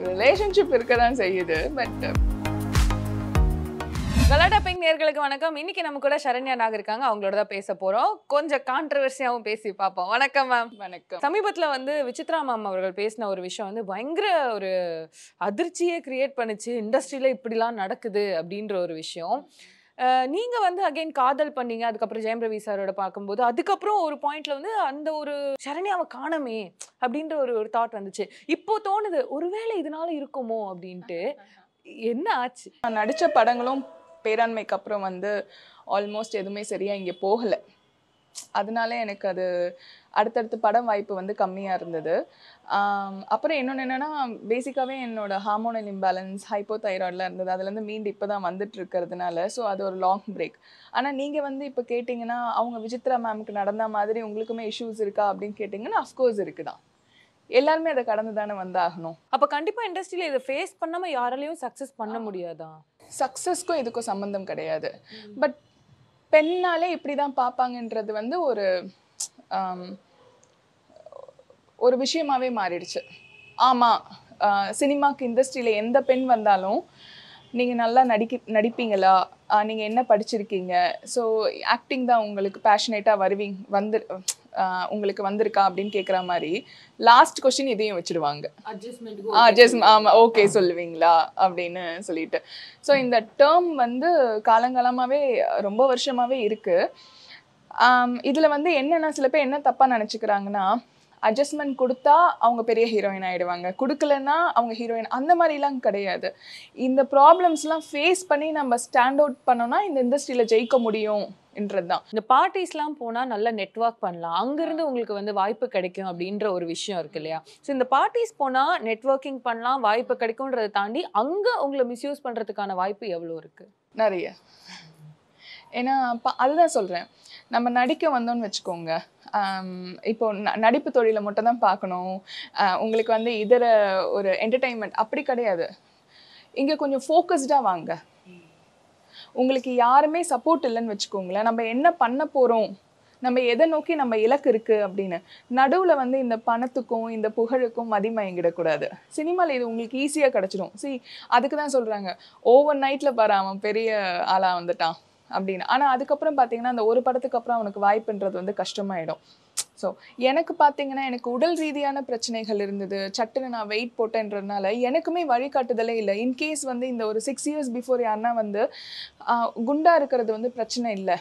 Relationship இருக்க தான் செய்யுது பட் கலாட்டா பிங் நேர்களுக்கு வணக்கம் இன்னைக்கு நம்ம கூட சரண்யா நாக் இருக்காங்க அவங்களோட தான் பேச போறோம் கொஞ்சம் கான்ட்ரவர்சியாவும் பேசி பார்ப்போம் வணக்கம் மேம் வணக்கம் சமீபத்துல வந்து விசித்ரா மேம் அவர்கள் பேசின ஒரு விஷயம் வந்து பயங்கர ஒரு அதிர்ச்சியே கிரியேட் பண்ணுச்சு இண்டஸ்ட்ரியில இப்படிலாம் நடக்குது அப்படின்ற ஒரு விஷயம் அஹ் நீங்க வந்து அகைன் காதல் பண்ணீங்க அதுக்கப்புறம் ஜெயம் ரவி சாரோட பார்க்கும்போது அதுக்கப்புறம் ஒரு பாயிண்ட்ல வந்து அந்த ஒரு சரண்யாவை காணமே அப்படின்ற ஒரு ஒரு தாட் வந்துச்சு இப்போ தோணுது ஒருவேளை இதனால இருக்குமோ அப்படின்ட்டு என்ன ஆச்சு நான் நடித்த படங்களும் பேராண்மைக்கு அப்புறம் வந்து ஆல்மோஸ்ட் எதுவுமே சரியா இங்கே போகலை அதனால எனக்கு அது அடுத்தடுத்து படம் வாய்ப்பு வந்து கம்மியாக இருந்தது ஆம், அப்புறம் இன்னொன்று என்னென்னா பேசிக்காகவே என்னோட ஹார்மோனல் இம்பேலன்ஸ் ஹைப்போ தைராய்டில் இருந்தது அதுலேருந்து மீண்டு இப்போ தான் வந்துட்டு இருக்கிறதுனால ஸோ அது ஒரு லாங் பிரேக் ஆனால் நீங்கள் வந்து இப்போ கேட்டிங்கன்னா அவங்க விசித்ரா மேம்க்கு நடந்த மாதிரி உங்களுக்குமே இஷ்யூஸ் இருக்கா அப்படின்னு கேட்டிங்கன்னா அஃப்கோர்ஸ் இருக்குதான் எல்லாருமே அதை கடந்து தானே வந்தாகணும் அப்ப கண்டிப்பா இண்டஸ்ட்ரியில இதை ஃபேஸ் பண்ணாம யாராலையும் சக்சஸ் பண்ண முடியாதா சக்ஸஸ்க்கும் இதுக்கும் சம்மந்தம் கிடையாது பட் பெண்ணாலே இப்படி தான் பார்ப்பாங்கன்றது வந்து ஒரு ஆம், ஒரு விஷயமாவே மாறிடுச்சு ஆமாம் சினிமாக்கு இண்டஸ்ட்ரியில் எந்த பெண் வந்தாலும் நீங்கள் நல்லா நடிக்க நடிப்பீங்களா நீங்கள் என்ன படிச்சிருக்கீங்க ஸோ ஆக்டிங் தான் உங்களுக்கு பேஷனேட்டாக வருவீங்க வந்து ஆஹ் உங்களுக்கு வந்திருக்கா அப்படின்னு கேட்குற மாதிரி லாஸ்ட் கொஸ்டின் இதையும் வச்சுடுவாங்க ஆ ஜஸ்ட் ஆமாம் ஓகே சொல்லுவீங்களா அப்படின்னு சொல்லிட்டு ஸோ இந்த டேர்ம் வந்து காலங்காலமாகவே ரொம்ப வருஷமாகவே இருக்குது இதில் வந்து என்னென்ன சில பேர் என்ன தப்பாக நினச்சிக்கிறாங்கன்னா அட்ஜஸ்ட்மெண்ட் கொடுத்தா அவங்க பெரிய ஹீரோயின் ஆயிடுவாங்க கொடுக்கலன்னா அவங்க ஹீரோயின் அந்த மாதிரிலாம் கிடையாது இந்த ப்ராப்ளம்ஸ்லாம் ஃபேஸ் பண்ணி நம்ம ஸ்டாண்ட் அவுட் பண்ணோம்னா இந்த இண்டஸ்ட்ரியில் ஜெயிக்க முடியும்ன்றது தான் இந்த பார்ட்டிஸ்லாம் போனா நல்ல நெட்வொர்க் பண்ணலாம் அங்கிருந்து உங்களுக்கு வந்து வாய்ப்பு கிடைக்கும் அப்படின்ற ஒரு விஷயம் இருக்கு இல்லையா ஸோ இந்த பார்ட்டிஸ் போனா நெட்வொர்க்கிங் பண்ணலாம் வாய்ப்பு கிடைக்கும்ன்றதை தாண்டி அங்க உங்களை மிஸ்யூஸ் பண்றதுக்கான வாய்ப்பு எவ்வளவு இருக்கு நிறைய ஏன்னா ப- அதுதான் சொல்கிறேன் நம்ம நடிக்க வந்தோம்னு வச்சுக்கோங்க ஆம், இப்போ ந- நடிப்பு தொழிலை மட்டும் தான் பார்க்கணும் ஆஹ் உங்களுக்கு வந்து இதர ஒரு என்டர்டெயின்மெண்ட் அப்படி கிடையாது இங்கே கொஞ்சம் ஃபோக்கஸ்டாக வாங்க உங்களுக்கு யாருமே சப்போர்ட் இல்லைன்னு வச்சுக்கோங்களேன் நம்ம என்ன பண்ண போகிறோம் நம்ம எதை நோக்கி நம்ம இலக்கு இருக்குது அப்படின்னு நடுவில் வந்து இந்த பணத்துக்கும் இந்த புகழுக்கும் மதிமயங்கிடக்கூடாது சினிமாவில் இது உங்களுக்கு ஈஸியாக கிடச்சிடும் see அதுக்கு தான் சொல்கிறாங்க ஓவர் நைட்டில் பாரு அவன் பெரிய ஆளாக வந்துட்டான் அப்படின்னு ஆனால் அதுக்கப்புறம் பார்த்தீங்கன்னா அந்த ஒரு படத்துக்கு அப்புறம் அவனுக்கு வாய்ப்புன்றது வந்து கஷ்டமாயிடும் ஸோ எனக்கு பார்த்தீங்கன்னா எனக்கு உடல் ரீதியான பிரச்சனைகள் இருந்தது சட்டுன்னு நான் வெயிட் போட்டேன்றதுனால எனக்குமே வழிகாட்டுதலே இல்லை இன்கேஸ் வந்து இந்த ஒரு சிக்ஸ் இயர்ஸ் பிஃபோர் யாருன்னா வந்து ஆஹ், குண்டா இருக்கிறது வந்து பிரச்சனை இல்லை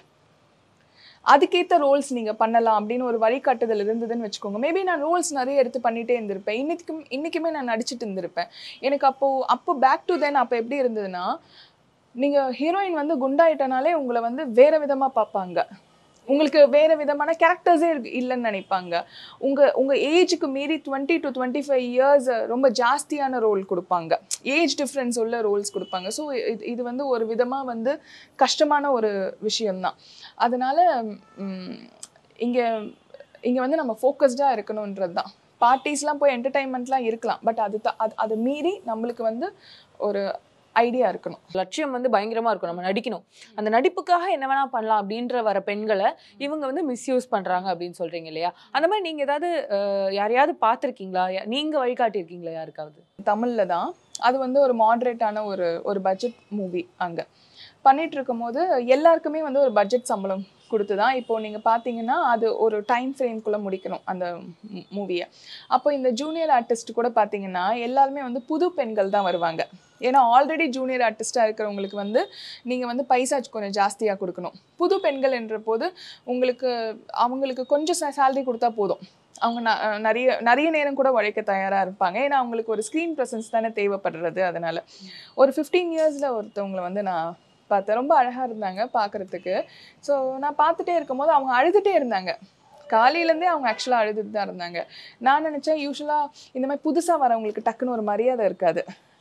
அதுக்கேற்ற ரோல்ஸ் நீங்கள் பண்ணலாம் அப்படின்னு ஒரு வழிகாட்டுதல் இருந்ததுன்னு வச்சுக்கோங்க மேபி நான் ரோல்ஸ் நிறைய எடுத்து பண்ணிகிட்டே இருந்திருப்பேன் இன்னைக்கும் இன்றைக்குமே நான் நடிச்சிட்டு இருந்திருப்பேன் எனக்கு அப்போது அப்போ பேக் டு தென் அப்போ எப்படி இருந்ததுன்னா நீங்கள் ஹீரோயின் வந்து குண்டாயிட்டனாலே உங்களை வந்து வேற விதமாக பார்ப்பாங்க உங்களுக்கு வேற விதமான கேரக்டர்ஸே இருக்கு இல்லைன்னு நினைப்பாங்க உங்க உங்க ஏஜுக்கு மீறி twenty to twenty five years ரொம்ப ஜாஸ்தியான ரோல் கொடுப்பாங்க ஏஜ் டிஃப்ரென்ஸ் உள்ள ரோல்ஸ் கொடுப்பாங்க ஸோ இது இது வந்து ஒரு விதமா வந்து கஷ்டமான ஒரு விஷயம்தான் அதனால ம், இங்க இங்க வந்து நம்ம ஃபோக்கஸ்டாக இருக்கணுன்றது தான் பார்ட்டிஸ்லாம் போய் என்டர்டைன்மெண்ட்லாம் இருக்கலாம் பட் அது த- அது அதை மீறி நம்மளுக்கு வந்து ஒரு ஐடியா இருக்கணும் லட்சியம் வந்து பயங்கரமா இருக்கும் நம்ம நடிக்கணும் அந்த நடிப்புக்காக என்ன வேணா பண்ணலாம் அப்படின்ற வர பெண்களை இவங்க வந்து மிஸ்யூஸ் பண்றாங்க அப்படின்னு சொல்றீங்க இல்லையா அந்த மாதிரி நீங்க ஏதாவது அஹ், யாரையாவது பார்த்திருக்கீங்களா யா- நீங்க வழிகாட்டியிருக்கீங்களா யாருக்காவது தமிழில் தான் அது வந்து ஒரு மாட்ரேட்டான ஒரு ஒரு பட்ஜெட் மூவி அங்கே பண்ணிட்டு இருக்கும்போது எல்லாருக்குமே வந்து ஒரு பட்ஜெட் சம்பளம் கொடுத்து தான் இப்போ நீங்கள் பார்த்தீங்கன்னா அது ஒரு டைம் ஃப்ரேம்குள்ளே முடிக்கணும் அந்த மூவியை அப்போ இந்த ஜூனியர் ஆர்டிஸ்ட் கூட பார்த்தீங்கன்னா எல்லாருமே வந்து புது பெண்கள் தான் வருவாங்க ஏன்னா ஆல்ரெடி ஜூனியர் ஆர்டிஸ்ட்டாக இருக்கிறவங்களுக்கு வந்து நீங்கள் வந்து பைசா கொஞ்சம் ஜாஸ்தியாக கொடுக்கணும் புது பெண்கள் என்ற போது உங்களுக்கு அவங்களுக்கு கொஞ்சம் சேலரி கொடுத்தா போதும் அவங்க ந- அஹ் நிறைய நிறைய நேரம் கூட உழைக்க தயாராக இருப்பாங்க ஏன்னா அவங்களுக்கு ஒரு ஸ்க்ரீன் ப்ரெசன்ஸ் தானே தேவைப்படுறது அதனால ஒரு ஃபிஃப்டீன் இயர்ஸில் ஒருத்தவங்களை வந்து நான் பார்த்தேன் ரொம்ப அழகாக இருந்தாங்க பார்க்குறதுக்கு ஸோ நான் பார்த்துட்டே இருக்கும்போது அவங்க அழுதுகிட்டே இருந்தாங்க காலையிலேருந்தே அவங்க ஆக்சுவலாக அழுதுட்டு தான் இருந்தாங்க நான் நினச்சேன் யூஸ்வலாக இந்த மாதிரி புதுசாக வரவங்களுக்கு டக்குன்னு ஒரு மரியாதை இருக்காது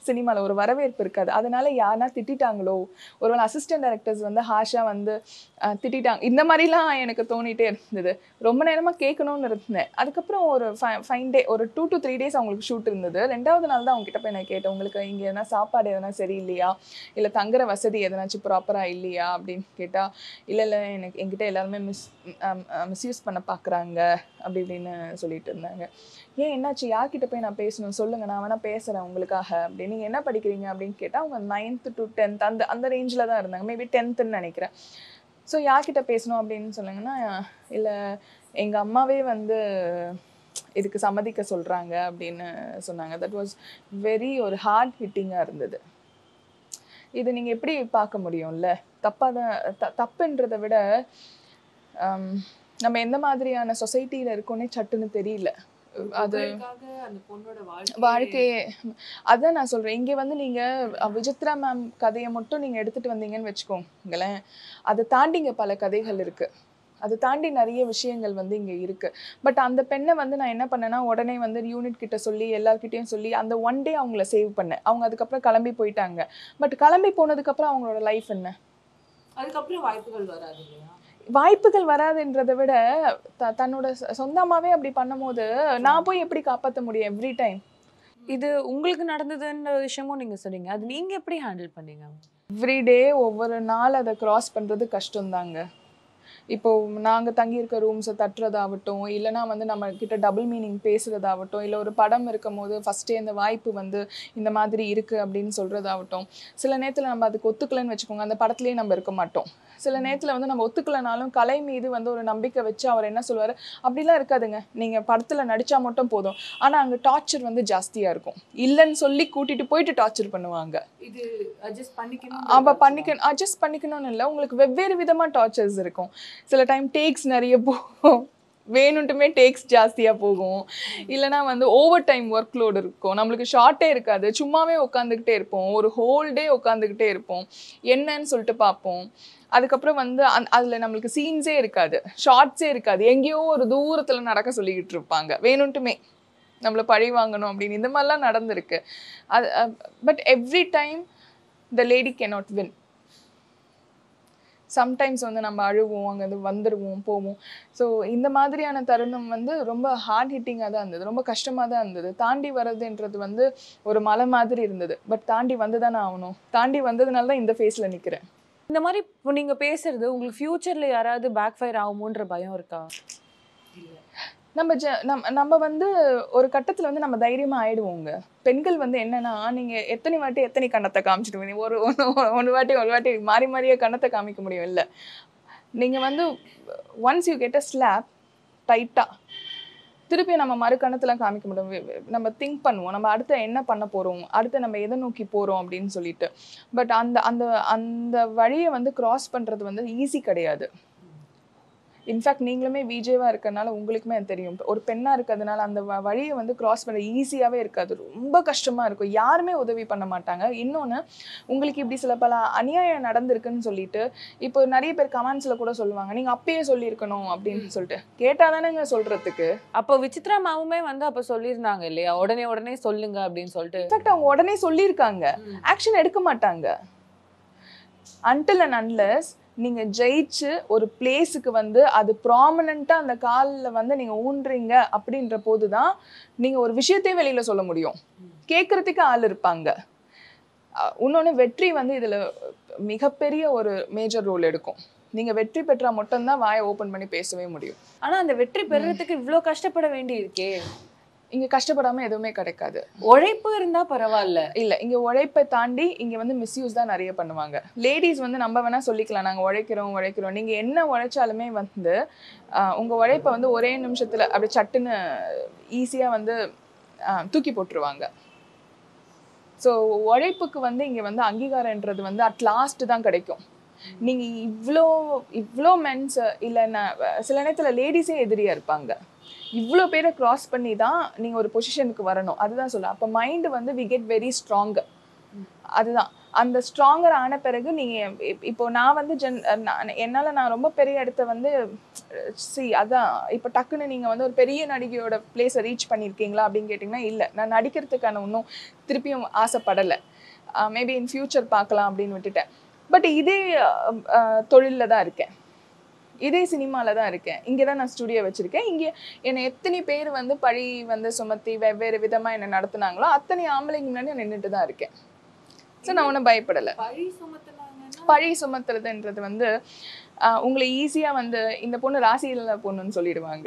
சினிமாவில் ஒரு வரவேற்பு இருக்காது அதனால யாருனா திட்டிட்டாங்களோ ஒருவேளை அசிஸ்டன்ட் டைரக்டர்ஸ் வந்து ஹாஷாக வந்து அஹ், திட்டிட்டாங்க இந்த மாதிரிலாம் எனக்கு தோணிட்டே இருந்தது ரொம்ப நேரமாக கேட்கணும்னு இருந்தேன் அதுக்கப்புறம் ஒரு ஃபைன் டே ஒரு டூ டு த்ரீ டேஸ் அவங்களுக்கு ஷூட் இருந்தது ரெண்டாவது நாள் தான் அவங்க கிட்ட போய் நான் கேட்டேன் உங்களுக்கு இங்கே எதனா சாப்பாடு எதனா சரியில்லையா இல்லை தங்குற வசதி எதனாச்சும் ப்ராப்பராக இல்லையா அப்படின்னு கேட்டால் இல்லை இல்லை எனக்கு என்கிட்ட எல்லாருமே மிஸ் மிஸ்யூஸ் பண்ண பார்க்குறாங்க அப்படி இப்படின்னு சொல்லிட்டு இருந்தாங்க ஏன் என்னாச்சு யார்கிட்ட போய் நான் பேசணும் சொல்லுங்க நான் வேணா பேசுறேன் உங்களுக்காக அப்படி நீங்க என்ன படிக்கிறீங்க அப்படின்னு கேட்டா அவங்க நைன்த் டு டென்த் அந்த அந்த ரேஞ்சில் தான் இருந்தாங்க மேபி டென்த்துன்னு நினைக்கிறேன் ஸோ யார்கிட்ட பேசணும் அப்படின்னு சொன்னாங்கன்னா இல்லை எங்க அம்மாவே வந்து இதுக்கு சம்மதிக்க சொல்றாங்க அப்படின்னு சொன்னாங்க தட் வாஸ் வெரி ஒரு ஹார்ட் ஹிட்டிங்காக இருந்தது இது நீங்க எப்படி பார்க்க முடியும்ல தப்பாக தான் த தப்புன்றதை விட ஹம், நம்ம எந்த மாதிரியான சொசைட்டியில் இருக்கோன்னே சட்டுன்னு தெரியல அது அந்த பொண்ணோட வாழ்க்கையே அதான் நான் சொல்றேன் இங்க வந்து நீங்க அஹ், விசித்ரா மேம் கதையை மட்டும் நீங்க எடுத்துட்டு வந்தீங்கன்னு வச்சுக்கோங்களேன் அதை தாண்டி இங்க பல கதைகள் இருக்கு அதை தாண்டி நிறைய விஷயங்கள் வந்து இங்க இருக்கு பட் அந்த பெண்ணை வந்து நான் என்ன பண்ணேன்னா உடனே வந்து யூனிட் கிட்ட சொல்லி எல்லார்கிட்டயும் சொல்லி அந்த ஒன் டே அவங்கள சேவ் பண்ணேன் அவங்க அதுக்கப்புறம் கிளம்பி போயிட்டாங்க பட் கிளம்பி போனதுக்கப்புறம் அவங்களோட லைஃப் என்ன அதுக்கப்புறம் வாய்ப்புகள் வராது இல்லையா வாய்ப்புகள் வராதுன்றதை விட த- தன்னோட சொ- சொந்தமாவே அப்படி பண்ணும்போது நான் போய் எப்படி காப்பாற்ற முடியும் எவ்ரி டைம் இது உங்களுக்கு நடந்ததுன்ற விஷயமும் நீங்க சொன்னீங்க அது நீங்க எப்படி ஹேண்டில் பண்ணீங்க எவ்ரிடே ஒவ்வொரு நாள் அதை கிராஸ் பண்ணுறது கஷ்டம்தாங்க இப்போ நாங்கள் தங்கியிருக்க ரூம்ஸை தட்டுறதாகட்டும் இல்லைனா வந்து நம்ம கிட்ட டபுள் மீனிங் பேசுகிறதாகட்டும் இல்லை ஒரு படம் இருக்கும் போது ஃபஸ்ட்டே இந்த வாய்ப்பு வந்து இந்த மாதிரி இருக்குது அப்படின்னு சொல்கிறதாகட்டும் சில நேரத்தில் நம்ம அதுக்கு ஒத்துக்கலைன்னு வச்சுக்கோங்க அந்த படத்துலேயே நம்ம இருக்க மாட்டோம் சில நேரத்தில் வந்து நம்ம ஒத்துக்கலைனாலும் கலை மீது வந்து ஒரு நம்பிக்கை வச்சு அவர் என்ன சொல்லுவார் அப்படிலாம் இருக்காதுங்க நீங்கள் படத்தில் நடித்தா மட்டும் போதும் ஆனால் அங்கே டார்ச்சர் வந்து ஜாஸ்தியாக இருக்கும் இல்லைன்னு சொல்லி கூட்டிகிட்டு போயிட்டு டார்ச்சர் பண்ணுவாங்க இது அட்ஜஸ்ட் பண்ணிக்கணும் அப்போ பண்ணிக்கணும் அட்ஜஸ்ட் பண்ணிக்கணும்னு இல்லை உங்களுக்கு வெவ்வேறு விதமாக டார்ச்சர்ஸ் இருக்கும் சில டைம் டேக்ஸ் நிறைய போகும் வேணுன்ட்டுமே டேக்ஸ் ஜாஸ்தியாக போகும் இல்லைனா வந்து ஓவர் டைம் ஒர்க் லோடு இருக்கும் நம்மளுக்கு ஷார்ட்டே இருக்காது சும்மாவே உட்காந்துக்கிட்டே இருப்போம் ஒரு ஹோல் டே உட்காந்துக்கிட்டே இருப்போம் என்னன்னு சொல்லிட்டு பார்ப்போம் அதுக்கப்புறம் வந்து அந் அதில் நம்மளுக்கு சீன்ஸே இருக்காது ஷார்ட்ஸே இருக்காது எங்கேயோ ஒரு தூரத்தில் நடக்க சொல்லிக்கிட்டு இருப்பாங்க வேணுன்ட்டுமே நம்மளை பழி வாங்கணும் அப்படின்னு இந்த மாதிரிலாம் நடந்திருக்கு அது but every time the lady cannot win sometimes வந்து நம்ம அழுவோம் அங்கேருந்து வந்துடுவோம் போவோம் ஸோ இந்த மாதிரியான தருணம் வந்து ரொம்ப ஹார்ட் ஹிட்டிங்காக தான் இருந்தது ரொம்ப கஷ்டமாக தான் இருந்தது தாண்டி வர்றதுன்றது வந்து ஒரு மலை மாதிரி இருந்தது பட் தாண்டி வந்து தானே ஆகணும் தாண்டி வந்ததுனால தான் இந்த ஃபேஸில் நிற்கிறேன் இந்த மாதிரி இப்போ நீங்க பேசுறது உங்களுக்கு ஃபியூச்சர்ல யாராவது பேக் ஃபயர் ஆகுமோன்ற பயம் இருக்கா நம்ம ஜ நம்ம நம்ம வந்து ஒரு கட்டத்தில் வந்து நம்ம தைரியமாக ஆயிடுவோங்க பெண்கள் வந்து என்னன்னா நீங்கள் எத்தனை வாட்டி எத்தனை கண்ணத்தை காமிச்சிட்டு வந்தீங்க ஒரு ஒன்று ஒரு வாட்டி ஒரு வாட்டி மாறி மாறியே கண்ணத்தை காமிக்க முடியும் இல்லை நீங்கள் வந்து once you get a slap டைட்டாக திருப்பி நம்ம மறு கணத்துல காமிக்க முடியும் வே- வே- நம்ம திங்க் பண்ணுவோம் நம்ம அடுத்து என்ன பண்ண போகிறோம் அடுத்து நம்ம எதை நோக்கி போகிறோம் அப்படின்னு சொல்லிட்டு பட் அந்த அந்த அந்த வழியை வந்து கிராஸ் பண்ணுறது வந்து ஈஸி கிடையாது இன்ஃபேக்ட் நீங்களுமே விஜேவா இருக்கறனால உங்களுக்குமே அது தெரியும் ஒரு பெண்ணா இருக்கிறதுனால அந்த வ- வழியை வந்து கிராஸ் பண்ண ஈஸியாவே இருக்காது ரொம்ப கஷ்டமா இருக்கும் யாருமே உதவி பண்ண மாட்டாங்க இன்னொன்னு உங்களுக்கு இப்படி சில பல அநியாயம் நடந்திருக்குன்னு சொல்லிட்டு இப்போ நிறைய பேர் கமெண்ட்ஸ்ல கூட சொல்லுவாங்க நீங்க அப்பயே சொல்லியிருக்கணும் அப்படின்னு சொல்லிட்டு கேட்டாதானேங்க சொல்றதுக்கு அப்போ விசித்ரா மாவுமே வந்து அப்ப சொல்லியிருந்தாங்க இல்லையா உடனே உடனே சொல்லுங்க அப்படின்னு சொல்லிட்டு இன்ஃபேக்ட் அவங்க உடனே சொல்லியிருக்காங்க ஆக்ஷன் எடுக்க மாட்டாங்க அன்டில் அண்ட் அன்லெஸ் நீங்க ஜெயிச்சு ஒரு பிளேஸுக்கு வந்து அது ப்ராமினெண்ட்டாக அந்த காலில் வந்து நீங்க ஊன்றீங்க அப்படின்ற போது தான் நீங்க ஒரு விஷயத்தையே வெளியில சொல்ல முடியும் கேட்கறதுக்கு ஆள் இருப்பாங்க இன்னொன்று வெற்றி வந்து இதுல மிகப்பெரிய ஒரு மேஜர் ரோல் எடுக்கும் நீங்க வெற்றி பெற்றா மட்டும்தான் வாயை ஓப்பன் பண்ணி பேசவே முடியும் ஆனா அந்த வெற்றி பெறுறதுக்கு இவ்ளோ கஷ்டப்பட வேண்டி இருக்கே இங்க கஷ்டப்படாம எதுவுமே கிடைக்காது உழைப்பு இருந்தா பரவாயில்ல இல்ல இங்க உழைப்பை தாண்டி இங்க வந்து மிஸ்யூஸ் தான் நிறைய பண்ணுவாங்க லேடிஸ் வந்து நம்ம வேணா சொல்லிக்கலாம் நாங்க உழைக்கிறோம் உழைக்கிறோம் நீங்க என்ன உழைச்சாலுமே வந்து ஆஹ், உங்க உழைப்பை வந்து ஒரே நிமிஷத்துல அப்படி சட்டுன்னு ஈஸியா வந்து ஆஹ், தூக்கி போட்டுருவாங்க ஸோ உழைப்புக்கு வந்து இங்க வந்து அங்கீகாரம்ன்றது வந்து அட் லாஸ்ட் தான் கிடைக்கும் நீங்க இவ்வளோ இவ்வளோ மென்ஸ் இல்லைன்னா சில நேரத்துல லேடிஸே எதிரியா இருப்பாங்க இவ்வளோ பேரை கிராஸ் பண்ணி தான் நீங்கள் ஒரு பொசிஷனுக்கு வரணும் அதுதான் சொல்ல அப்போ மைண்டு வந்து வி கெட் வெரி ஸ்ட்ராங் அதுதான் அந்த ஸ்ட்ராங்கர் ஆன பிறகு நீங்கள் இப்போ நான் வந்து ஜென் நான் என்னால் நான் ரொம்ப பெரிய இடத்த வந்து சி அதான் இப்போ டக்குன்னு நீங்கள் வந்து ஒரு பெரிய நடிகையோட பிளேஸை ரீச் பண்ணியிருக்கீங்களா அப்படின்னு கேட்டிங்கன்னா இல்லை நான் நடிக்கிறதுக்கான இன்னும் திருப்பியும் ஆசைப்படலை மேபி இன் ஃபியூச்சர் பார்க்கலாம் அப்படின்னு விட்டுட்டேன் பட் இதே தொழிலில் தான் இருக்கேன் இதே சினிமாவில் தான் இருக்கேன் இங்கே தான் நான் ஸ்டுடியோ வச்சுருக்கேன் இங்கே என்னை எத்தனை பேர் வந்து பழி வந்து சுமத்தி வெவ்வேறு விதமாக என்னை நடத்துனாங்களோ அத்தனை ஆம்பளைங்க முன்னாடி நின்றுட்டு தான் இருக்கேன் ஸோ நான் ஒன்றும் பயப்படலை பழி சுமத்துனாங்கன்னா பழி சுமத்துறதுன்றது வந்து ஆஹ், உங்களை ஈஸியாக வந்து இந்த பொண்ணு ராசியில பொண்ணுன்னு சொல்லிடுவாங்க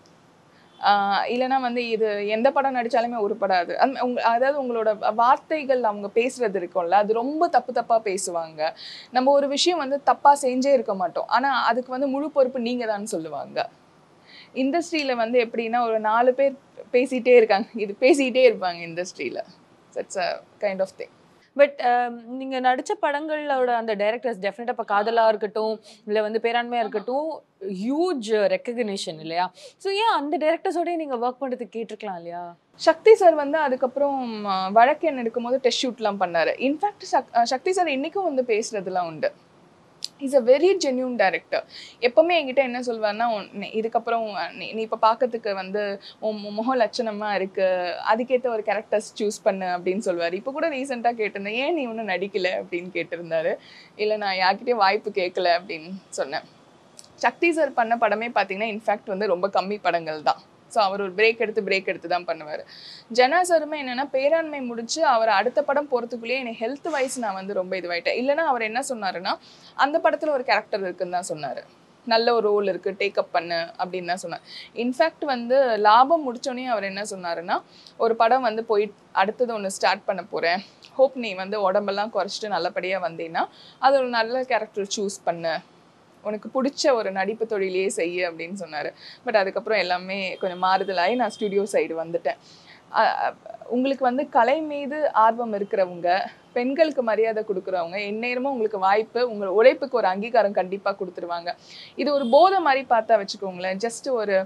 ஆஹ், இல்லைன்னா வந்து இது எந்த படம் நடிச்சாலுமே உருப்படாது அந்த உங்க அதாவது உங்களோட வார்த்தைகள் அவங்க பேசுறது இருக்கும்ல அது ரொம்ப தப்பு தப்பா பேசுவாங்க நம்ம ஒரு விஷயம் வந்து தப்பா செஞ்சே இருக்க மாட்டோம் ஆனா அதுக்கு வந்து முழு பொறுப்பு நீங்க தான் சொல்லுவாங்க இண்டஸ்ட்ரியில வந்து எப்படின்னா ஒரு நாலு பேர் பேசிட்டே இருக்காங்க இது பேசிட்டே இருப்பாங்க இண்டஸ்ட்ரியில it's a kind of thing but நீங்க நடிச்ச படங்களோட அந்த டைரக்டர்ஸ் டெஃபினட்டா இப்போ காதலா இருக்கட்டும் இல்ல வந்து பேராண்மையா இருக்கட்டும் ஹியூஜ் ரெக்கக்னிஷன் இல்லையா ஸோ ஏன் அந்த டைரக்டர்ஸோடய நீங்க ஒர்க் பண்றதுக்கு கேட்டிருக்கலாம் இல்லையா சக்தி சார் வந்து அதுக்கப்புறம் ஆஹ், வழக்கு என்ன எடுக்கும்போது டெஸ்ட் ஷூட்லாம் பண்ணாரு இன்ஃபேக்ட் சக்தி சார் இன்னைக்கும் வந்து பேசுறதுலாம் உண்டு is a very genuine director எப்பவுமே என்கிட்ட என்ன சொல்வார்னா உன் நீ- இதுக்கப்புறம் நீ நீ இப்போ பார்க்கறதுக்கு வந்து உன் மு- முக லட்சணமா இருக்கு அதுக்கேற்ற ஒரு கேரக்டர்ஸ் சூஸ் பண்ணு அப்படின்னு சொல்வார் இப்போ கூட ரீசெண்டாக கேட்டிருந்தேன் ஏன் நீ ஒன்றும் நடிக்கல அப்படின்னு கேட்டிருந்தாரு இல்லை நான் யார்கிட்டயும் வாய்ப்பு கேட்கல அப்படின்னு சொன்னேன் சக்தி சார் பண்ண படமே பார்த்தீங்கன்னா இன்ஃபேக்ட் வந்து ரொம்ப கம்மி படங்கள் தான் ஸோ அவர் ஒரு பிரேக் எடுத்து பிரேக் எடுத்து தான் பண்ணுவார் ஜனா சாருமே என்னன்னா பேராண்மை முடிச்சு அவர் அடுத்த படம் போகிறதுக்குள்ளேயே எனக்கு ஹெல்த் வைஸ் நான் வந்து ரொம்ப இதுவாயிட்டேன் இல்லைன்னா அவர் என்ன சொன்னாருன்னா அந்த படத்தில் ஒரு கேரக்டர் இருக்குன்னு தான் சொன்னார் நல்ல ஒரு ரோல் இருக்கு டேக்கப் பண்ணு அப்படின்னு தான் சொன்னார் இன்ஃபேக்ட் வந்து லாபம் முடிச்சோடனே அவர் என்ன சொன்னாருன்னா ஒரு படம் வந்து போய் அடுத்தது ஒன்று ஸ்டார்ட் பண்ண போகிறேன் ஹோப் நீ வந்து உடம்பெல்லாம் குறைச்சிட்டு நல்லபடியாக வந்தீங்கன்னா அது ஒரு நல்ல கேரக்டர் சூஸ் பண்ணு உனக்கு பிடிச்ச ஒரு நடிப்பு தொழிலையே செய்ய அப்படின்னு சொன்னார் பட் அதுக்கப்புறம் எல்லாமே கொஞ்சம் மாறுதலாகி நான் ஸ்டுடியோ சைடு வந்துட்டேன் அ- அ- உங்களுக்கு வந்து கலை மீது ஆர்வம் இருக்கிறவங்க பெண்களுக்கு மரியாதை கொடுக்குறவங்க எந்நேரமும் உங்களுக்கு வாய்ப்பு உங்கள் உழைப்புக்கு ஒரு அங்கீகாரம் கண்டிப்பாக கொடுத்துருவாங்க இது ஒரு போதை மாதிரி பார்த்தா வச்சுக்கோங்களேன் ஜஸ்ட் ஒரு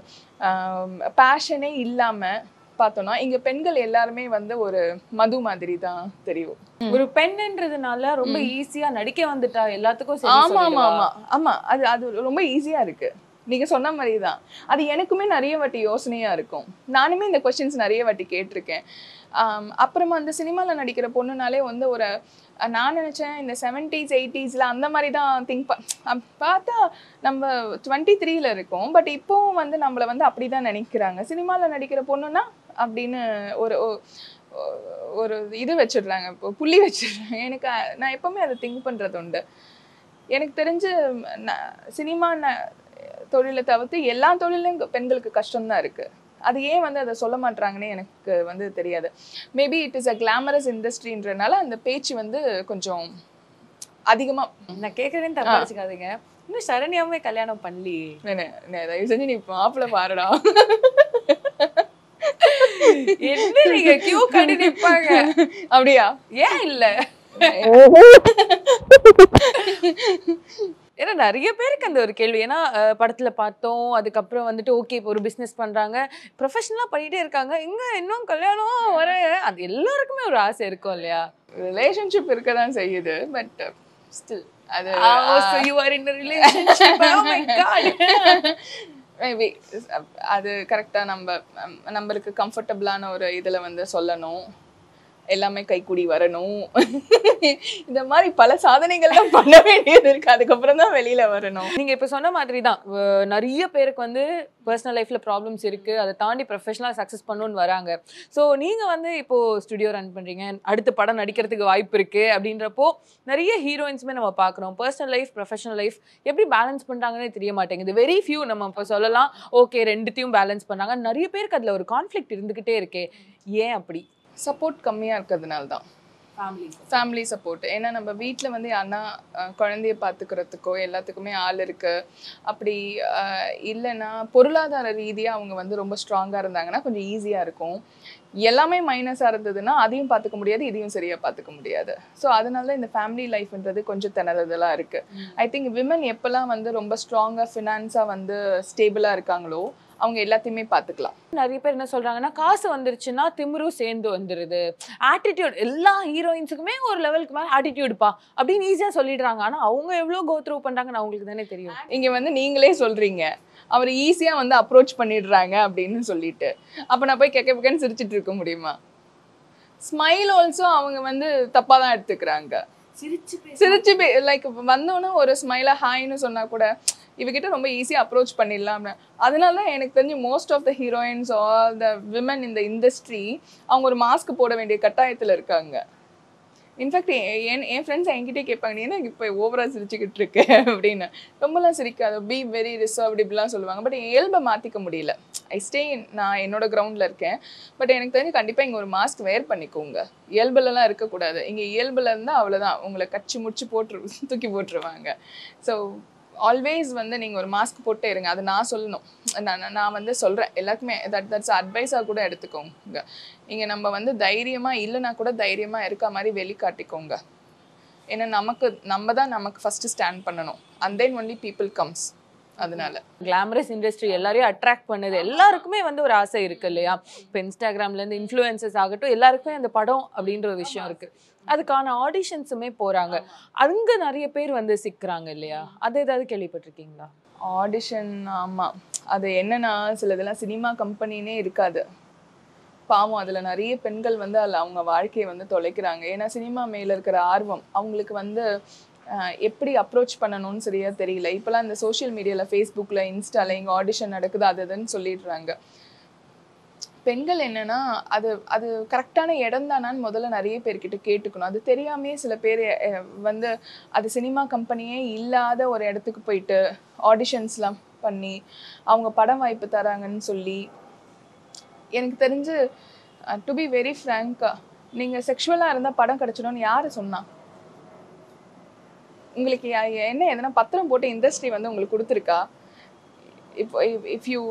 பேஷனே இல்லாமல் பார்த்தோம்னா இங்கே பெண்கள் எல்லாருமே வந்து ஒரு மது மாதிரி தான் தெரியும் ஒரு பெண்ன்றதுனால ரொம்ப ஈஸியா நடிக்க வந்துட்டா எல்லாத்துக்கும் சரி ஆமா ஆமா சொல்லிடுவா. ஆமா ஆமா அது அது ரொம்ப ஈஸியா இருக்கு நீங்க சொன்ன மாதிரி தான் அது எனக்குமே நிறைய வாட்டி யோசனையா இருக்கும் நானுமே இந்த கொஸ்டின்ஸ் நிறைய வாட்டி கேட்டிருக்கேன் ஆம், அப்புறமா அந்த சினிமால நடிக்கிற பொண்ணுனாலே வந்து ஒரு அஹ், நான் நினைச்சேன் இந்த செவன்டீஸ் எயிட்டிஸ்ல அந்த மாதிரி தான் திங்க் பார்த்தா நம்ம டுவெண்ட்டி த்ரீல இருக்கோம் பட் இப்போவும் வந்து நம்மள வந்து அப்படிதான் நினைக்கிறாங்க சினிமால நடிக்கிற பொண்ணுனா அப்படின்னு ஒரு ஒ- ஒ- ஒரு இது வச்சிடுறாங்க இப்போ புள்ளி வச்சிடுறாங்க எனக்கு அ- நான் எப்பவுமே அதை திங்க் பண்றது உண்டு எனக்கு தெரிஞ்சு ந- சினிமா ந- தொழிலை தவிர்த்து எல்லா தொழிலும் பெண்களுக்கு கஷ்டம்தான் இருக்கு அது ஏன் வந்து அதை சொல்ல மாட்றாங்கன்னு எனக்கு வந்து தெரியாது maybe it is a glamorous இண்டஸ்ட்ரின்றனால அந்த பேச்சு வந்து கொஞ்சம் அதிகமா நான் கேட்கறேன்னு தப்பா வச்சுக்காதீங்க இன்னும் சரண்யாவே கல்யாணம் பண்ணலையே வேணே- நே- தயவு செஞ்சு நீ மாப்பிள்ள பாருடா என்ன நீங்க கியூ கடி நிப்பாங்க அப்படியா ஏன் இல்ல ஏன்னா நிறைய பேருக்கு அந்த ஒரு கேள்வி ஏன்னா அஹ், படத்துல பார்த்தோம் அதுக்கப்புறம் வந்துட்டு ஓகே இப்போ ஒரு பிசினஸ் பண்றாங்க ப்ரொஃபஷனலா பண்ணிட்டே இருக்காங்க இங்க இன்னும் கல்யாணம் வர அது எல்லாருக்குமே ஒரு ஆசை இருக்கும் இல்லையா ரிலேஷன்ஷிப் இருக்க தான் செய்யுது பட் ஸ்டில் அது you are in relationship oh my God maybe அது கரெக்டாக நம்ம ம், நம்மளுக்கு கம்ஃபர்டபுளான ஒரு இதில் வந்து சொல்லணும் எல்லாமே கைக்கூடி வரணும் இந்த மாதிரி பல சாதனைகள்லாம் பண்ண வேண்டியது இருக்கு அதுக்கப்புறம் தான் வெளியில வரணும் நீங்க இப்ப சொன்ன மாதிரி தான் அஹ் நிறைய பேருக்கு வந்து பர்சனல் லைஃப்ல ப்ராப்ளம்ஸ் இருக்கு அதை தாண்டி ப்ரொஃபஷனலாக சக்ஸஸ் பண்ணணும்னு வராங்க ஸோ நீங்க வந்து இப்போ ஸ்டுடியோ ரன் பண்றீங்க அடுத்த படம் நடிக்கிறதுக்கு வாய்ப்பு இருக்கு அப்படின்றப்போ நிறைய ஹீரோயின்ஸுமே நம்ம பார்க்குறோம் பர்சனல் லைஃப் ப்ரொஃபஷனல் லைஃப் எப்படி பேலன்ஸ் பண்றாங்கன்னே தெரிய மாட்டேங்குது வெரி ஃபியூ நம்ம இப்போ சொல்லலாம் ஓகே ரெண்டுத்தையும் பேலன்ஸ் பண்ணாங்க நிறைய பேருக்கு அதுல ஒரு கான்ஃப்ளிக்ட் இருந்துகிட்டே இருக்கே ஏன் அப்படி சப்போர்ட் கம்மியா இருக்கிறதுனால தான் ஃபேமிலி சப்போர்ட் ஏன்னா நம்ம வீட்டில் வந்து யாருன்னா அஹ், குழந்தைய பார்த்துக்கிறதுக்கோ எல்லாத்துக்குமே ஆள் இருக்கு அப்படி அஹ், இல்லைன்னா பொருளாதார ரீதியாக அவங்க வந்து ரொம்ப ஸ்ட்ராங்காக இருந்தாங்கன்னா கொஞ்சம் ஈஸியாக இருக்கும் எல்லாமே மைனஸாக இருந்ததுன்னா அதையும் பார்த்துக்க முடியாது இதையும் சரியாக பார்த்துக்க முடியாது ஸோ அதனால இந்த ஃபேமிலி லைஃப்ன்றது கொஞ்சம் திணறதெல்லாம் இருக்குது ஐ திங்க் விமன் எப்போல்லாம் வந்து ரொம்ப ஸ்ட்ராங்காக ஃபினான்ஸாக வந்து ஸ்டேபிளாக இருக்காங்களோ அவங்க எல்லாத்தையுமே பார்த்துக்கலாம் நிறைய பேர் என்ன சொல்றாங்கன்னா காசு வந்துருச்சுன்னா திமிரும் சேர்ந்து வந்துருது ஆட்டிடியூட் எல்லா ஹீரோயின்ஸுக்குமே ஒரு லெவலுக்கு மேல ஆட்டிடியூடுப்பா அப்படின்னு ஈஸியா சொல்லிடுறாங்க ஆனா அவங்க எவ்வளவு கோ த்ரூ பண்றாங்கன்னு அவங்களுக்கு தானே தெரியும் இங்க வந்து நீங்களே சொல்றீங்க அவர் ஈஸியா வந்து அப்ரோச் பண்ணிடுறாங்க அப்படின்னு சொல்லிட்டு அப்ப நான் போய் கெக்க கெக்கன்னு சிரிச்சிட்டு இருக்க முடியுமா ஸ்மைல் ஆல்சோ அவங்க வந்து தப்பா தான் எடுத்துக்கிறாங்க சிரிச்சு சிரிச்சு லைக் வந்தோன்னே ஒரு ஸ்மைலா ஹாய்னு சொன்னா கூட இவகிட்ட ரொம்ப ஈஸியா அப்ரோச் பண்ணிடலாம் அப்படின்னு. அதனால தான் எனக்கு தெரிஞ்சு most of the heroines all the women இந்த இண்டஸ்ட்ரி அவங்க ஒரு மாஸ்க் போட வேண்டிய கட்டாயத்துல இருக்காங்க இன்ஃபேக்ட் என் என் ஃப்ரெண்ட்ஸ் என்கிட்டே கேட்பாங்க நீ என்ன இப்போ ஓவரா சிரிச்சுக்கிட்டு இருக்கு அப்படின்னு ரொம்பலாம் சிரிக்காது பி வெரி ரிசர்வ்டு இப்படிலாம் சொல்லுவாங்க பட் இயல்பை மாற்றிக்க முடியல ஐ ஸ்டே நான் என்னோட கிரவுண்டில் இருக்கேன் பட் எனக்கு தெரிஞ்சு கண்டிப்பாக இங்கே ஒரு மாஸ்க் வேர் பண்ணிக்கோங்க இயல்புலலாம் இருக்கக்கூடாது இங்கே இயல்புல இருந்தால் அவ்வளோதான் உங்களை கச்சி முடிச்சு போட்டுரு தூக்கி போட்டுருவாங்க ஸோ ஆல்வேஸ் வந்து நீங்கள் ஒரு மாஸ்க் போட்டே இருங்க அது நான் சொல்லணும் நான் நான் நான் வந்து சொல்கிறேன் எல்லாருக்குமே தட் தட்ஸ் அட்வைஸாக கூட எடுத்துக்கோங்க இங்கே நம்ம வந்து தைரியமாக இல்லைனா கூட தைரியமாக இருக்க மாதிரி வெளிக்காட்டிக்கோங்க ஏன்னா நமக்கு நம்ம தான் நமக்கு ஃபஸ்ட்டு ஸ்டாண்ட் பண்ணணும் and then only people comes அதனால கிளாமரஸ் இண்டஸ்ட்ரி எல்லாரையும் அட்ராக்ட் பண்ணுது எல்லாருக்குமே வந்து ஒரு ஆசை இருக்கு இல்லையா இப்போ இன்ஸ்டாகிராம்ல இருந்து இன்ஃப்ளூயன்சஸ் ஆகட்டும் எல்லாருக்குமே அந்த படம் அப்படின்ற ஒரு விஷயம் இருக்கு அதுக்கான ஆடிஷன்ஸுமே போறாங்க அங்க நிறைய பேர் வந்து சிக்கிறாங்க இல்லையா அது ஏதாவது கேள்விப்பட்டிருக்கீங்களா ஆடிஷன் ஆமாம் அது என்னன்னா சில இதெல்லாம் சினிமா கம்பெனினே இருக்காது பாவம் அதில் நிறைய பெண்கள் வந்து அதில் அவங்க வாழ்க்கையை வந்து தொலைக்கிறாங்க ஏன்னா சினிமா மேலே இருக்கிற ஆர்வம் அவங்களுக்கு வந்து ஆஹ், எப்படி அப்ரோச் பண்ணணும்னு சரியா தெரியல இப்போலாம் இந்த சோஷியல் மீடியாவில் ஃபேஸ்புக்கில் இன்ஸ்டால இங்கே ஆடிஷன் நடக்குது அது இதுன்னு சொல்லிடுறாங்க பெண்கள் என்னன்னா அது அது கரெக்டான இடம் தானான்னு முதல்ல நிறைய பேர்கிட்ட கேட்டுக்கணும் அது தெரியாமே சில பேர் அஹ், வந்து அது சினிமா கம்பெனியே இல்லாத ஒரு இடத்துக்கு போயிட்டு ஆடிஷன்ஸ்லாம் பண்ணி அவங்க படம் வாய்ப்பு தராங்கன்னு சொல்லி எனக்கு தெரிஞ்சு டு பி வெரி ஃப்ரேங்கா நீங்கள் செக்ஷுவலாக இருந்தால் படம் கிடச்சிடும்னு யார் சொன்னா உங்களுக்கு யா- என்ன எதனா பத்திரம் போட்டு இண்டஸ்ட்ரி வந்து உங்களுக்கு கொடுத்துருக்கா இப்போ இஃப் யூ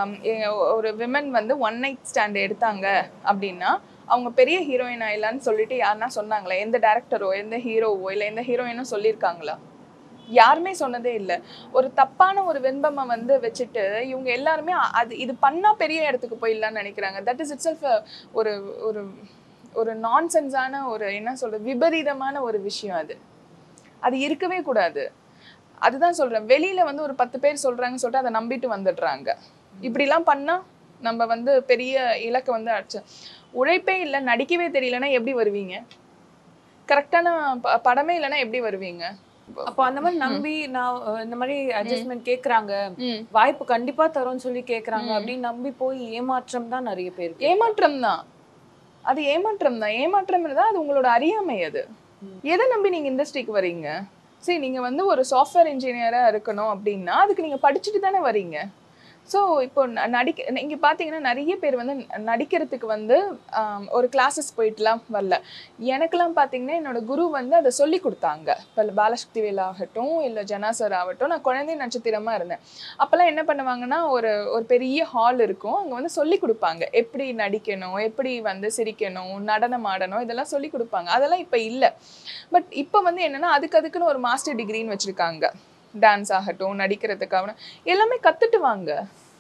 ஒரு விமன் வந்து ஒன் நைட் ஸ்டாண்ட் எடுத்தாங்க அப்படின்னா அவங்க பெரிய ஹீரோயின் ஆயிடலான்னு சொல்லிட்டு யாருன்னா சொன்னாங்களா எந்த டேரக்டரோ எந்த ஹீரோவோ இல்லை எந்த ஹீரோயினும் சொல்லியிருக்காங்களா யாருமே சொன்னதே இல்லை ஒரு தப்பான ஒரு வெண்பமை வந்து வச்சுட்டு இவங்க எல்லாருமே அ- அது இது பண்ணா பெரிய இடத்துக்கு போயிடலாம்னு நினைக்கிறாங்க தட் இஸ் இட்ஸ் ஒரு ஒரு ஒரு நான்சென்ஸான ஒரு என்ன சொல்றது விபரீதமான ஒரு விஷயம் அது அது இருக்கவே கூடாது அதுதான் சொல்றேன் வெளியில வந்து ஒரு பத்து பேர் சொல்றாங்கன்னு சொல்லிட்டு அதை நம்பிட்டு வந்துடுறாங்க இப்படிலாம் பண்ணா நம்ம வந்து பெரிய இலக்கை வந்து அடிச்சு உழைப்பே இல்லை நடிக்கவே தெரியலன்னா எப்படி வருவீங்க கரெக்டான படமே இல்லைன்னா எப்படி வருவீங்க அப்போ அந்த மாதிரி நம்பி நான் அஹ், இந்த மாதிரி அட்ஜஸ்ட்மெண்ட் கேக்குறாங்க ம். வாய்ப்பு கண்டிப்பா தரோம்னு சொல்லி கேக்குறாங்க அப்படின்னு நம்பி போய் ஏமாற்றம் தான் நிறைய பேருக்கு ஏமாற்றம் தான் அது ஏமாற்றம் தான் ஏமாற்றம் தான் அது உங்களோட அறியாமை அது எதை நம்பி நீங்க இண்டஸ்ட்ரிக்கு வரீங்க சரி நீங்க வந்து ஒரு சாஃப்ட்வேர் இன்ஜினியரா இருக்கணும் அப்படின்னா அதுக்கு நீங்க படிச்சுட்டு தானே வரீங்க ஸோ இப்போ ந- நடிக்க இங்கே பார்த்தீங்கன்னா நிறைய பேர் வந்து ந- நடிக்கிறதுக்கு வந்து ஆம், ஒரு கிளாஸஸ் போயிட்டுலாம் வரல எனக்கெல்லாம் பார்த்தீங்கன்னா என்னோட குரு வந்து அதை சொல்லி கொடுத்தாங்க இப்போ பாலசக்தி வேல் ஆகட்டும் இல்லை ஜனாசர் ஆகட்டும் நான் குழந்தை நட்சத்திரமா இருந்தேன் அப்போல்லாம் என்ன பண்ணுவாங்கன்னா ஒரு ஒரு பெரிய ஹால் இருக்கும் அங்கே வந்து சொல்லி கொடுப்பாங்க எப்படி நடிக்கணும் எப்படி வந்து சிரிக்கணும் நடனம் ஆடணும் இதெல்லாம் சொல்லி கொடுப்பாங்க அதெல்லாம் இப்போ இல்லை பட் இப்போ வந்து என்னன்னா அதுக்கு அதுக்குன்னு ஒரு மாஸ்டர் டிகிரின்னு வச்சுருக்காங்க டான்ஸ் ஆகட்டும் நடிக்கிறதுக்காக எல்லாமே கற்றுட்டு வாங்க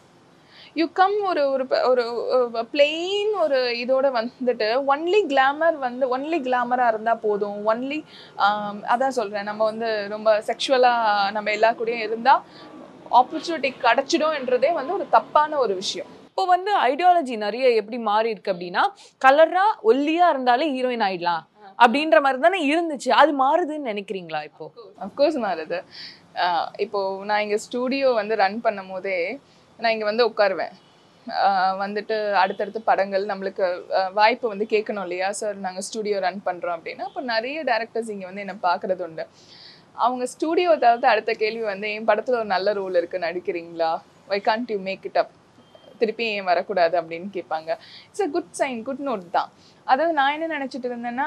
யூ கம் ஒரு ஒரு ப- ஒரு பிளெயின் ஒரு இதோட வந்துட்டு ஒன்லி கிளாமர் வந்து ஒன்லி கிளாமராக இருந்தால் போதும் ஒன்லி அதான் சொல்கிறேன் நம்ம வந்து ரொம்ப செக்ஷுவலாக நம்ம எல்லா கூடயும் இருந்தால் ஆப்பர்ச்சுனிட்டி கிடைச்சிடும்ன்றதே வந்து ஒரு தப்பான ஒரு விஷயம் இப்போ வந்து ஐடியாலஜி நிறைய எப்படி மாறி இருக்கு அப்படின்னா கலரா ஒல்லியா இருந்தாலே ஹீரோயின் ஆயிடலாம் அப்படின்ற மாதிரி தானே இருந்துச்சு அது மாறுதுன்னு நினைக்கிறீங்களா இப்போ அஃப்கோர்ஸ் மாறுது ஆஹ் இப்போ நான் இங்கே ஸ்டூடியோ வந்து ரன் பண்ணும் போதே நான் இங்கே வந்து உட்காருவேன் ஆஹ் வந்துட்டு அடுத்தடுத்து படங்கள் நம்மளுக்கு ஆஹ் வாய்ப்பு வந்து கேட்கணும் இல்லையா சார் நாங்கள் ஸ்டூடியோ ரன் பண்ணுறோம் அப்படின்னா அப்போ நிறைய டேரக்டர்ஸ் இங்கே வந்து என்னை பார்க்குறது உண்டு அவங்க ஸ்டூடியோ தவிர்த்து அடுத்த கேள்வி வந்து என் படத்தில் ஒரு நல்ல ரோல் இருக்குது நடிக்கிறீங்களா why can't you make it up திருப்பி ஏன் வரக்கூடாது அப்படின்னு கேட்பாங்க it's a good sign good note தான் அதாவது நான் என்ன நினச்சிட்டு இருந்தேன்னா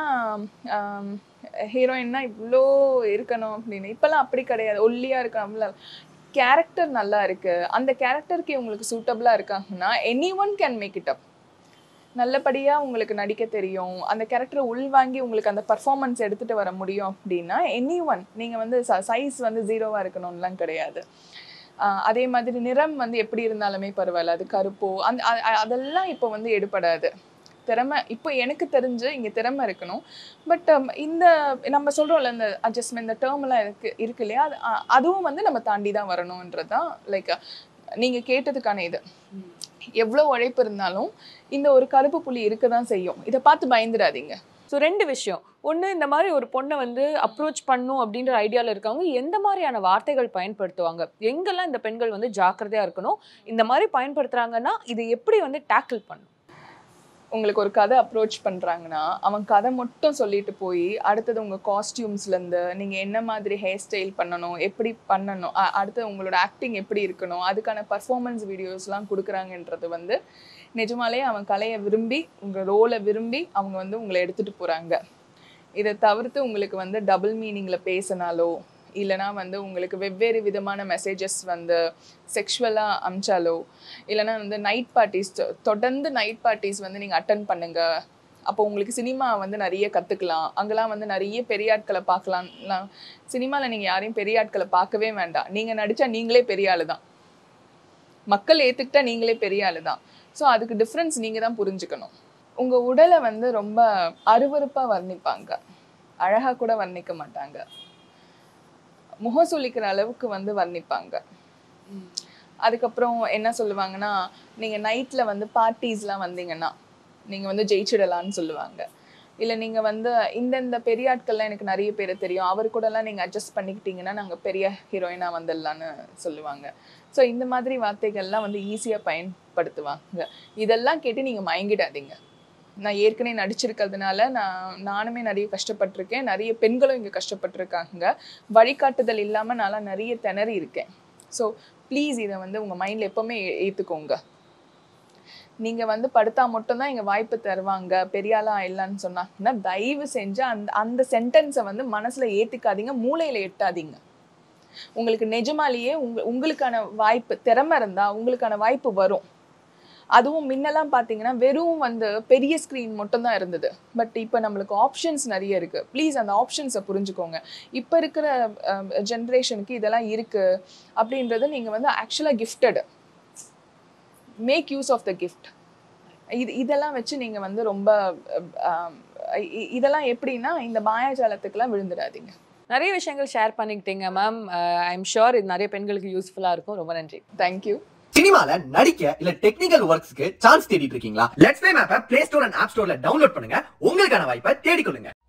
ஹீரோயின்னா இவ்வளோ இருக்கணும் அப்படின்னு இப்போல்லாம் அப்படி கிடையாது ஒல்லியாக இருக்கணும் கேரக்டர் நல்லா இருக்கு அந்த கேரக்டருக்கு உங்களுக்கு சூட்டபிளாக இருக்காங்கன்னா any one can make it up நல்லபடியாக உங்களுக்கு நடிக்க தெரியும் அந்த கேரக்டரை உள்வாங்கி உங்களுக்கு அந்த பர்ஃபார்மன்ஸ் எடுத்துகிட்டு வர முடியும் அப்படின்னா எனி ஒன் நீங்கள் வந்து சைஸ் வந்து ஜீரோவாக இருக்கணும்லாம் கிடையாது ஆஹ் அதே மாதிரி நிறம் வந்து எப்படி இருந்தாலுமே பரவாயில்ல அது கருப்போ அந்த அ- அ- அதெல்லாம் இப்போ வந்து எடுபடாது திறமை இப்போ எனக்கு தெரிஞ்சு இங்கே திறமை இருக்கணும் பட் இந்த நம்ம சொல்கிறோம்ல இந்த அட்ஜஸ்ட்மெண்ட் இந்த டேர்ம்லாம் இருக்கு இருக்கு இல்லையா அது அ- அதுவும் வந்து நம்ம தாண்டி தான் வரணுன்றது தான் லைக் நீங்கள் கேட்டதுக்கான இது எவ்வளோ உழைப்பு இருந்தாலும் இந்த ஒரு கருப்பு புள்ளி இருக்க தான் செய்யும் இதை பார்த்து பயந்துடாதீங்க ஸோ ரெண்டு விஷயம் ஒன்று இந்த மாதிரி ஒரு பொண்ணை வந்து அப்ரோச் பண்ணும் அப்படின்ற ஐடியாவில் இருக்கவங்க எந்த மாதிரியான வார்த்தைகள் பயன்படுத்துவாங்க எங்கெல்லாம் இந்த பெண்கள் வந்து ஜாக்கிரதையாக இருக்கணும் இந்த மாதிரி பயன்படுத்துகிறாங்கன்னா இதை எப்படி வந்து டேக்கிள் பண்ணும் உங்களுக்கு ஒரு கதை அப்ரோச் பண்ணுறாங்கன்னா அவன் கதை மட்டும் சொல்லிட்டு போய் அடுத்தது உங்கள் காஸ்டியூம்ஸ்லேருந்து நீங்கள் என்ன மாதிரி ஹேர் ஸ்டைல் பண்ணணும் எப்படி பண்ணணும் அ- அடுத்து உங்களோட ஆக்டிங் எப்படி இருக்கணும் அதுக்கான பர்ஃபார்மன்ஸ் வீடியோஸ்லாம் கொடுக்குறாங்கன்றது வந்து நிஜமாலே அவன் கலையை விரும்பி உங்கள் ரோலை விரும்பி அவங்க வந்து உங்களை எடுத்துகிட்டு போகிறாங்க இதை தவிர்த்து உங்களுக்கு வந்து டபுள் மீனிங்கில் பேசினாலோ இல்லைனா வந்து உங்களுக்கு வெவ்வேறு விதமான மெசேஜஸ் வந்து செக்ஷுவலாக அமிச்சாலோ இல்லைனா வந்து நைட் பார்ட்டிஸ் தொடர்ந்து நைட் பார்ட்டிஸ் வந்து நீங்கள் அட்டன் பண்ணுங்க அப்போ உங்களுக்கு சினிமா வந்து நிறைய கற்றுக்கலாம் அங்கெல்லாம் வந்து நிறைய பெரிய ஆட்களை பார்க்கலாம்லாம் சினிமாவில் நீங்கள் யாரையும் பெரிய ஆட்களை பார்க்கவே வேண்டாம் நீங்கள் நடித்தா நீங்களே பெரிய ஆளு தான் மக்கள் ஏற்றுக்கிட்டா நீங்களே பெரிய ஆளு தான் ஸோ அதுக்கு டிஃப்ரென்ஸ் நீங்கள் தான் புரிஞ்சுக்கணும் உங்கள் உடலை வந்து ரொம்ப அருவருப்பாக வர்ணிப்பாங்க அழகாக கூட வர்ணிக்க மாட்டாங்க முகம் சுளிக்கிற அளவுக்கு வந்து வர்ணிப்பாங்க அதுக்கப்புறம் என்ன சொல்லுவாங்கன்னா நீங்கள் நைட்டில் வந்து பார்ட்டிஸ்லாம் வந்தீங்கன்னா நீங்கள் வந்து ஜெயிச்சிடலான்னு சொல்லுவாங்க இல்லை நீங்கள் வந்து இந்தந்த பெரிய ஆட்கள்லாம் எனக்கு நிறைய பேர் தெரியும் அவர் கூடலாம் நீங்கள் அட்ஜஸ்ட் பண்ணிக்கிட்டீங்கன்னா நாங்கள் பெரிய ஹீரோயினாக வந்துடலான்னு சொல்லுவாங்க ஸோ இந்த மாதிரி வார்த்தைகள்லாம் வந்து ஈஸியாக பயன்படுத்துவாங்க இதெல்லாம் கேட்டு நீங்கள் மயங்கிடாதீங்க நான் ஏற்கனவே நடிச்சிருக்கிறதுனால நான் நானுமே நிறைய கஷ்டப்பட்டிருக்கேன் நிறைய பெண்களும் இங்கே கஷ்டப்பட்டிருக்காங்க வழிகாட்டுதல் இல்லாமல் நான்லாம் நிறைய திணறி இருக்கேன் ஸோ ப்ளீஸ் இதை வந்து உங்கள் மைண்டில் எப்போவுமே ஏற்றுக்கோங்க நீங்கள் வந்து படுத்தா மட்டும்தான் இங்கே வாய்ப்பு தருவாங்க பெரிய ஆளா இல்லைன்னு சொன்னாங்கன்னா தயவு செஞ்சு அந்த அந்த சென்டென்ஸை வந்து மனசில் ஏற்றிக்காதீங்க மூளையில் எட்டாதீங்க உங்களுக்கு நிஜமாலேயே உங்க உங்களுக்கான வாய்ப்பு திறமை இருந்தால் உங்களுக்கான வாய்ப்பு வரும் அதுவும் முன்னெல்லாம் பார்த்தீங்கன்னா வெறும் வந்து பெரிய ஸ்க்ரீன் மட்டும்தான் இருந்தது பட் இப்போ நம்மளுக்கு ஆப்ஷன்ஸ் நிறைய இருக்கு ப்ளீஸ் அந்த ஆப்ஷன்ஸை புரிஞ்சுக்கோங்க இப்போ இருக்கிற ஜென்ரேஷனுக்கு இதெல்லாம் இருக்கு அப்படின்றது நீங்கள் வந்து ஆக்சுவலாக gifted make use of the gift இது இதெல்லாம் வச்சு நீங்கள் வந்து ரொம்ப அஹ், இ- இதெல்லாம் எப்படின்னா இந்த மாயாஜாலத்துக்கெல்லாம் விழுந்துடாதீங்க நிறைய விஷயங்கள் ஷேர் பண்ணிக்கிட்டீங்க மேம் ஐ எம் ஷுர் இது நிறைய பெண்களுக்கு யூஸ்ஃபுல்லாக இருக்கும் ரொம்ப நன்றி தேங்க்யூ சினிமால நடிக்க இல்ல டெக்னிக்கல் ஒர்க்ஸ்க்கு சான்ஸ் தேடிட்டு இருக்கீங்களா லெட்ஸ் பிளே மேப்பை பிளே ஸ்டோர் அண்ட் ஆப் ஸ்டோர்ல டவுன்லோட் பண்ணுங்க உங்களுக்கான வாய்ப்பை தேடிக்கொள்ளுங்க